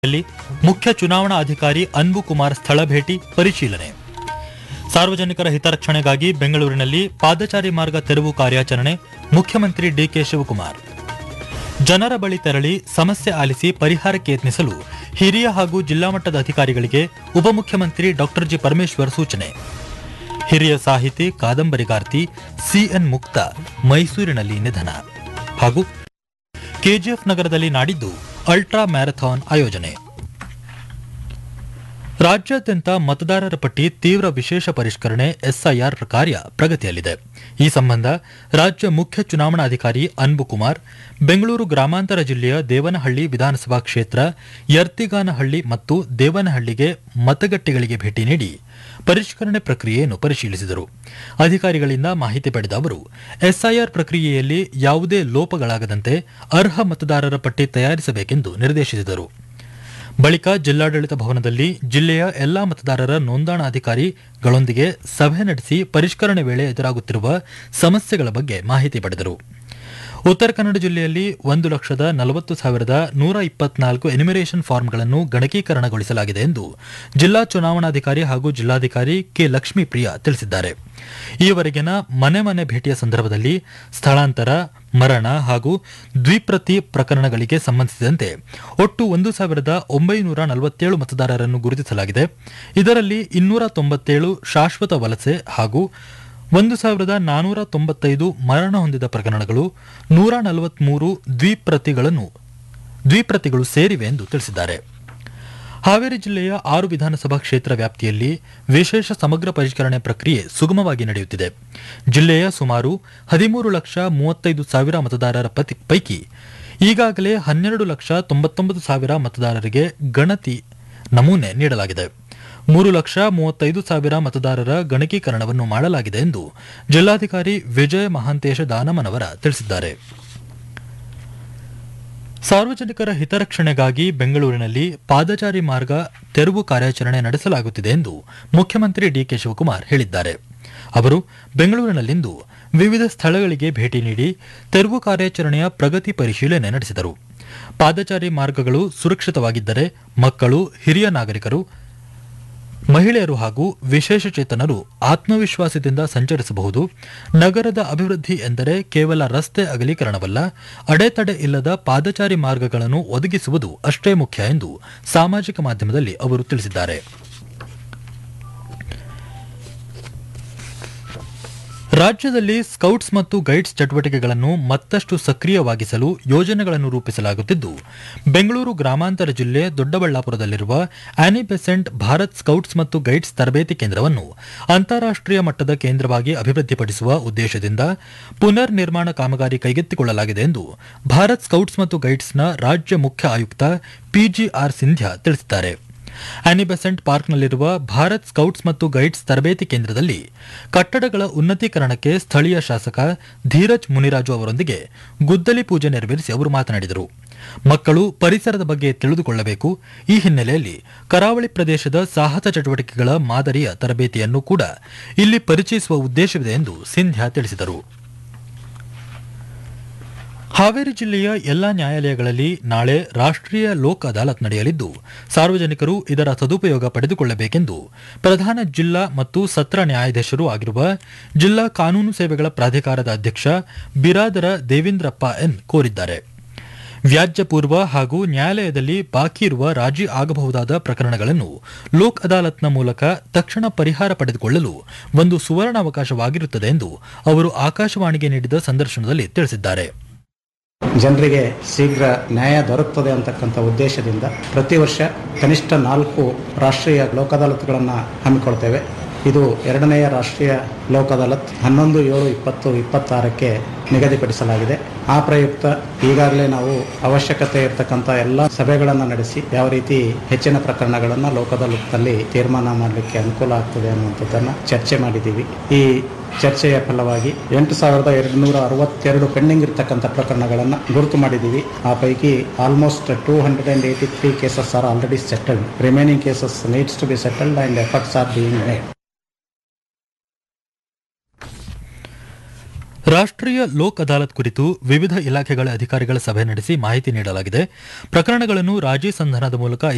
ಯಲ್ಲಿ ಮುಖ್ಯ ಚುನಾವಣಾ ಅಧಿಕಾರಿ ಅನ್ಬು ಕುಮಾರ್ ಸ್ಥಳ ಭೇಟಿ ಪರಿಶೀಲನೆ ಸಾರ್ವಜನಿಕರ ಹಿತರಕ್ಷಣೆಗಾಗಿ ಬೆಂಗಳೂರಿನಲ್ಲಿ ಪಾದಚಾರಿ ಮಾರ್ಗ ತೆರವು ಕಾರ್ಯಾಚರಣೆ ಮುಖ್ಯಮಂತ್ರಿ ಡಿಕೆ ಶಿವಕುಮಾರ್ ಜನರ ಬಳಿ ತೆರಳಿ ಸಮಸ್ಯೆ ಆಲಿಸಿ ಪರಿಹಾರಕ್ಕೆ ಯತ್ನಿಸಲು ಹಿರಿಯ ಹಾಗೂ ಜಿಲ್ಲಾ ಮಟ್ಟದ ಅಧಿಕಾರಿಗಳಿಗೆ ಉಪಮುಖ್ಯಮಂತ್ರಿ ಡಾಕ್ಟರ್ ಜಿ ಪರಮೇಶ್ವರ್ ಸೂಚನೆ ಹಿರಿಯ ಸಾಹಿತಿ ಕಾದಂಬರಿಗಾರ್ತಿ ಸಿಎನ್ ಮುಕ್ತ ಮೈಸೂರಿನಲ್ಲಿ ನಿಧನ ಹಾಗೂ ಕೆಜಿಎಫ್ ನಗರದಲ್ಲಿ ನಾಡಿದ್ದು ಅಲ್ಟ್ರಾ ಮ್ಯಾರಥಾನ್ ಆಯೋಜನೆ ರಾಜ್ಯಾದ್ಯಂತ ಮತದಾರರ ಪಟ್ಟಿ ತೀವ್ರ ವಿಶೇಷ ಪರಿಷ್ಕರಣೆ ಎಸ್ಐಆರ್ ಕಾರ್ಯ ಪ್ರಗತಿಯಲ್ಲಿದೆ ಈ ಸಂಬಂಧ ರಾಜ್ಯ ಮುಖ್ಯ ಚುನಾವಣಾಧಿಕಾರಿ ಅನ್ಬು ಕುಮಾರ್ ಬೆಂಗಳೂರು ಗ್ರಾಮಾಂತರ ಜಿಲ್ಲೆಯ ದೇವನಹಳ್ಳಿ ವಿಧಾನಸಭಾ ಕ್ಷೇತ್ರ ಯರ್ತಿಗಾನಹಳ್ಳಿ ಮತ್ತು ದೇವನಹಳ್ಳಿಗೆ ಮತಗಟ್ಟೆಗಳಿಗೆ ಭೇಟಿ ನೀಡಿ ಪರಿಷ್ಕರಣೆ ಪ್ರಕ್ರಿಯೆಯನ್ನು ಪರಿಶೀಲಿಸಿದರು ಅಧಿಕಾರಿಗಳಿಂದ ಮಾಹಿತಿ ಪಡೆದ ಅವರು ಎಸ್ಐಆರ್ ಪ್ರಕ್ರಿಯೆಯಲ್ಲಿ ಯಾವುದೇ ಲೋಪಗಳಾಗದಂತೆ ಅರ್ಹ ಮತದಾರರ ಪಟ್ಟಿ ತಯಾರಿಸಬೇಕೆಂದು ನಿರ್ದೇಶಿಸಿದರು ಬಳಿಕ ಜಿಲ್ಲಾಡಳಿತ ಭವನದಲ್ಲಿ ಜಿಲ್ಲೆಯ ಎಲ್ಲಾ ಮತದಾರರ ನೋಂದಣಾಧಿಕಾರಿಗಳೊಂದಿಗೆ ಸಭೆ ನಡೆಸಿ ಪರಿಷ್ಕರಣೆ ವೇಳೆ ಎದುರಾಗುತ್ತಿರುವ ಸಮಸ್ಯೆಗಳ ಬಗ್ಗೆ ಮಾಹಿತಿ ಪಡೆದರು ಉತ್ತರ ಕನ್ನಡ ಜಿಲ್ಲೆಯಲ್ಲಿ ಒಂದು ಲಕ್ಷದ ನಲವತ್ತು ಸಾವಿರದ ನೂರ ಇಪ್ಪತ್ನಾಲ್ಕು ಎನಿಮಿರೇಷನ್ ಫಾರ್ಮ್ಗಳನ್ನು ಗಣಕೀಕರಣಗೊಳಿಸಲಾಗಿದೆ ಎಂದು ಜಿಲ್ಲಾ ಚುನಾವಣಾಧಿಕಾರಿ ಹಾಗೂ ಜಿಲ್ಲಾಧಿಕಾರಿ ಕೆ ಲಕ್ಷ್ಮೀಪ್ರಿಯ ತಿಳಿಸಿದ್ದಾರೆ ಈವರೆಗಿನ ಮನೆ ಮನೆ ಭೇಟಿಯ ಸಂದರ್ಭದಲ್ಲಿ ಸ್ಥಳಾಂತರ ಮರಣ ಹಾಗೂ ದ್ವಿಪ್ರತಿ ಪ್ರಕರಣಗಳಿಗೆ ಸಂಬಂಧಿಸಿದಂತೆ ಒಟ್ಟು ಒಂದು ಸಾವಿರದ ಒಂಬೈನೂರ ನಲವತ್ತೇಳು ಮತದಾರರನ್ನು ಗುರುತಿಸಲಾಗಿದೆ ಇದರಲ್ಲಿ ಇನ್ನೂರ ತೊಂಬತ್ತೇಳು ಶಾಶ್ವತ ವಲಸೆ ಹಾಗೂ ಒಂದು ಸಾವಿರದ ನಾನೂರ ತೊಂಬತ್ತೈದು ಮರಣ ಹೊಂದಿದ ಪ್ರಕರಣಗಳು ನೂರ ನಲವತ್ಮೂರು ದ್ವಿಪ್ರತಿಗಳನ್ನು ದ್ವಿಪ್ರತಿಗಳು ಸೇರಿವೆ ಎಂದು ತಿಳಿಸಿದ್ದಾರೆ ಹಾವೇರಿ ಜಿಲ್ಲೆಯ ಆರು ವಿಧಾನಸಭಾ ಕ್ಷೇತ್ರ ವ್ಯಾಪ್ತಿಯಲ್ಲಿ ವಿಶೇಷ ಸಮಗ್ರ ಪರಿಷ್ಕರಣೆ ಪ್ರಕ್ರಿಯೆ ಸುಗಮವಾಗಿ ನಡೆಯುತ್ತಿದೆ ಜಿಲ್ಲೆಯ ಸುಮಾರು ಹದಿಮೂರು ಲಕ್ಷ ಮೂವತ್ತೈದು ಸಾವಿರ ಮತದಾರರ ಪತಿ- ಪೈಕಿ ಈಗಾಗಲೇ ಹನ್ನೆರಡು ಲಕ್ಷ ತೊಂಬತ್ತೊಂಬತ್ತು ಸಾವಿರ ಮತದಾರರಿಗೆ ಗಣತಿ ನಮೂನೆ ನೀಡಲಾಗಿದೆ ಮೂರು ಲಕ್ಷ ಮೂವತ್ತೈದು ಸಾವಿರ ಮತದಾರರ ಗಣಕೀಕರಣವನ್ನು ಮಾಡಲಾಗಿದೆ ಎಂದು ಜಿಲ್ಲಾಧಿಕಾರಿ ವಿಜಯ ಮಹಾಂತೇಶ ದಾನಮನವರ ತಿಳಿಸಿದ್ದಾರೆ ಸಾರ್ವಜನಿಕರ ಹಿತರಕ್ಷಣೆಗಾಗಿ ಬೆಂಗಳೂರಿನಲ್ಲಿ ಪಾದಚಾರಿ ಮಾರ್ಗ ತೆರವು ಕಾರ್ಯಾಚರಣೆ ನಡೆಸಲಾಗುತ್ತಿದೆ ಎಂದು ಮುಖ್ಯಮಂತ್ರಿ ಡಿಕೆ ಶಿವಕುಮಾರ್ ಹೇಳಿದ್ದಾರೆ ಅವರು ಬೆಂಗಳೂರಿನಲ್ಲಿಂದು ವಿವಿಧ ಸ್ಥಳಗಳಿಗೆ ಭೇಟಿ ನೀಡಿ ತೆರವು ಕಾರ್ಯಾಚರಣೆಯ ಪ್ರಗತಿ ಪರಿಶೀಲನೆ ನಡೆಸಿದರು ಪಾದಚಾರಿ ಮಾರ್ಗಗಳು ಸುರಕ್ಷಿತವಾಗಿದ್ದರೆ ಮಕ್ಕಳು ಹಿರಿಯ ನಾಗರಿಕರು ಮಹಿಳೆಯರು ಹಾಗೂ ವಿಶೇಷಚೇತನರು ಆತ್ಮವಿಶ್ವಾಸದಿಂದ ಸಂಚರಿಸಬಹುದು ನಗರದ ಅಭಿವೃದ್ಧಿ ಎಂದರೆ ಕೇವಲ ರಸ್ತೆ ಅಗಲೀಕರಣವಲ್ಲ ಅಡೆತಡೆ ಇಲ್ಲದ ಪಾದಚಾರಿ ಮಾರ್ಗಗಳನ್ನು ಒದಗಿಸುವುದು ಅಷ್ಟೇ ಮುಖ್ಯ ಎಂದು ಸಾಮಾಜಿಕ ಮಾಧ್ಯಮದಲ್ಲಿ ಅವರು ತಿಳಿಸಿದ್ದಾರೆ ರಾಜ್ಯದಲ್ಲಿ ಸ್ಕೌಟ್ಸ್ ಮತ್ತು ಗೈಡ್ಸ್ ಚಟುವಟಿಕೆಗಳನ್ನು ಮತ್ತಷ್ಟು ಸಕ್ರಿಯವಾಗಿಸಲು ಯೋಜನೆಗಳನ್ನು ರೂಪಿಸಲಾಗುತ್ತಿದ್ದು ಬೆಂಗಳೂರು ಗ್ರಾಮಾಂತರ ಜಿಲ್ಲೆ ದೊಡ್ಡಬಳ್ಳಾಪುರದಲ್ಲಿರುವ ಆನಿ ಬೆಸೆಂಟ್ ಭಾರತ್ ಸ್ಕೌಟ್ಸ್ ಮತ್ತು ಗೈಡ್ಸ್ ತರಬೇತಿ ಕೇಂದ್ರವನ್ನು ಅಂತಾರಾಷ್ಟ್ರೀಯ ಮಟ್ಟದ ಕೇಂದ್ರವಾಗಿ ಅಭಿವೃದ್ಧಿಪಡಿಸುವ ಉದ್ದೇಶದಿಂದ ಪುನರ್ ನಿರ್ಮಾಣ ಕಾಮಗಾರಿ ಕೈಗೆತ್ತಿಕೊಳ್ಳಲಾಗಿದೆ ಎಂದು ಭಾರತ್ ಸ್ಕೌಟ್ಸ್ ಮತ್ತು ಗೈಡ್ಸ್ನ ರಾಜ್ಯ ಮುಖ್ಯ ಆಯುಕ್ತ ಪಿಜಿಆರ್ ಸಿಂಧ್ಯಾ ತಿಳಿಸಿದ್ದಾರೆ ಆನಿಬೆಸೆಂಟ್ ಪಾರ್ಕ್ನಲ್ಲಿರುವ ಭಾರತ್ ಸ್ಕೌಟ್ಸ್ ಮತ್ತು ಗೈಡ್ಸ್ ತರಬೇತಿ ಕೇಂದ್ರದಲ್ಲಿ ಕಟ್ಟಡಗಳ ಉನ್ನತೀಕರಣಕ್ಕೆ ಸ್ಥಳೀಯ ಶಾಸಕ ಧೀರಜ್ ಮುನಿರಾಜು ಅವರೊಂದಿಗೆ ಗುದ್ದಲಿ ಪೂಜೆ ನೆರವೇರಿಸಿ ಅವರು ಮಾತನಾಡಿದರು ಮಕ್ಕಳು ಪರಿಸರದ ಬಗ್ಗೆ ತಿಳಿದುಕೊಳ್ಳಬೇಕು ಈ ಹಿನ್ನೆಲೆಯಲ್ಲಿ ಕರಾವಳಿ ಪ್ರದೇಶದ ಸಾಹಸ ಚಟುವಟಿಕೆಗಳ ಮಾದರಿಯ ತರಬೇತಿಯನ್ನು ಕೂಡ ಇಲ್ಲಿ ಪರಿಚಯಿಸುವ ಉದ್ದೇಶವಿದೆ ಎಂದು ಸಿಂಧ್ಯಾ ತಿಳಿಸಿದರು ಹಾವೇರಿ ಜಿಲ್ಲೆಯ ಎಲ್ಲಾ ನ್ಯಾಯಾಲಯಗಳಲ್ಲಿ ನಾಳೆ ರಾಷ್ಟ್ರೀಯ ಲೋಕ್ ಅದಾಲತ್ ನಡೆಯಲಿದ್ದು ಸಾರ್ವಜನಿಕರು ಇದರ ಸದುಪಯೋಗ ಪಡೆದುಕೊಳ್ಳಬೇಕೆಂದು ಪ್ರಧಾನ ಜಿಲ್ಲಾ ಮತ್ತು ಸತ್ರ ನ್ಯಾಯಾಧೀಶರೂ ಆಗಿರುವ ಜಿಲ್ಲಾ ಕಾನೂನು ಸೇವೆಗಳ ಪ್ರಾಧಿಕಾರದ ಅಧ್ಯಕ್ಷ ಬಿರಾದರ ದೇವೇಂದ್ರಪ್ಪ ಎನ್ ಕೋರಿದ್ದಾರೆ ವ್ಯಾಜ್ಯ ಪೂರ್ವ ಹಾಗೂ ನ್ಯಾಯಾಲಯದಲ್ಲಿ ಬಾಕಿ ಇರುವ ರಾಜಿ ಆಗಬಹುದಾದ ಪ್ರಕರಣಗಳನ್ನು ಲೋಕ್ ಅದಾಲತ್ನ ಮೂಲಕ ತಕ್ಷಣ ಪರಿಹಾರ ಪಡೆದುಕೊಳ್ಳಲು ಒಂದು ಸುವರ್ಣಾವಕಾಶವಾಗಿರುತ್ತದೆ ಎಂದು ಅವರು ಆಕಾಶವಾಣಿಗೆ ನೀಡಿದ ಸಂದರ್ಶನದಲ್ಲಿ ತಿಳಿಸಿದ್ದಾರೆ ಜನರಿಗೆ ಶೀಘ್ರ ನ್ಯಾಯ ದೊರಕುತ್ತದೆ ಅಂತಕ್ಕಂಥ ಉದ್ದೇಶದಿಂದ ಪ್ರತಿ ವರ್ಷ ಕನಿಷ್ಠ ನಾಲ್ಕು ರಾಷ್ಟ್ರೀಯ ಲೋಕ ಅದಾಲತ್ಗಳನ್ನು ಹಮ್ಮಿಕೊಳ್ತೇವೆ ಇದು ಎರಡನೆಯ ರಾಷ್ಟ್ರೀಯ ಲೋಕ ಅದಾಲತ್ ಹನ್ನೊಂದು ಏಳು ಇಪ್ಪತ್ತು ಇಪ್ಪತ್ತಾರಕ್ಕೆ ನಿಗದಿಪಡಿಸಲಾಗಿದೆ ಆ ಪ್ರಯುಕ್ತ ಈಗಾಗಲೇ ನಾವು ಅವಶ್ಯಕತೆ ಇರತಕ್ಕಂಥ ಎಲ್ಲ ಸಭೆಗಳನ್ನು ನಡೆಸಿ ಯಾವ ರೀತಿ ಹೆಚ್ಚಿನ ಪ್ರಕರಣಗಳನ್ನು ಲೋಕ ಅದಾಲತ್ನಲ್ಲಿ ತೀರ್ಮಾನ ಮಾಡಲಿಕ್ಕೆ ಅನುಕೂಲ ಆಗ್ತದೆ ಅನ್ನುವಂಥದ್ದನ್ನು ಚರ್ಚೆ ಮಾಡಿದ್ದೀವಿ ಈ ಚರ್ಚೆಯ ಫಲವಾಗಿ ಎಂಟು ಸಾವಿರದ ಎರಡು ನೂರ ಅರವತ್ತೆರಡು ಪೆಂಡಿಂಗ್ ಇರತಕ್ಕಂಥ ಪ್ರಕರಣಗಳನ್ನು ಗುರುತು ಮಾಡಿದ್ದೀವಿ ಆ ಪೈಕಿ almost two hundred and eighty three cases are already settled remaining cases needs to be settled and efforts are being made ರಾಷ್ಟ್ರೀಯ ಲೋಕ್ ಅದಾಲತ್ ಕುರಿತು ವಿವಿಧ ಇಲಾಖೆಗಳ ಅಧಿಕಾರಿಗಳ ಸಭೆ ನಡೆಸಿ ಮಾಹಿತಿ ನೀಡಲಾಗಿದೆ ಪ್ರಕರಣಗಳನ್ನು ರಾಜಿ ಸಂಧಾನದ ಮೂಲಕ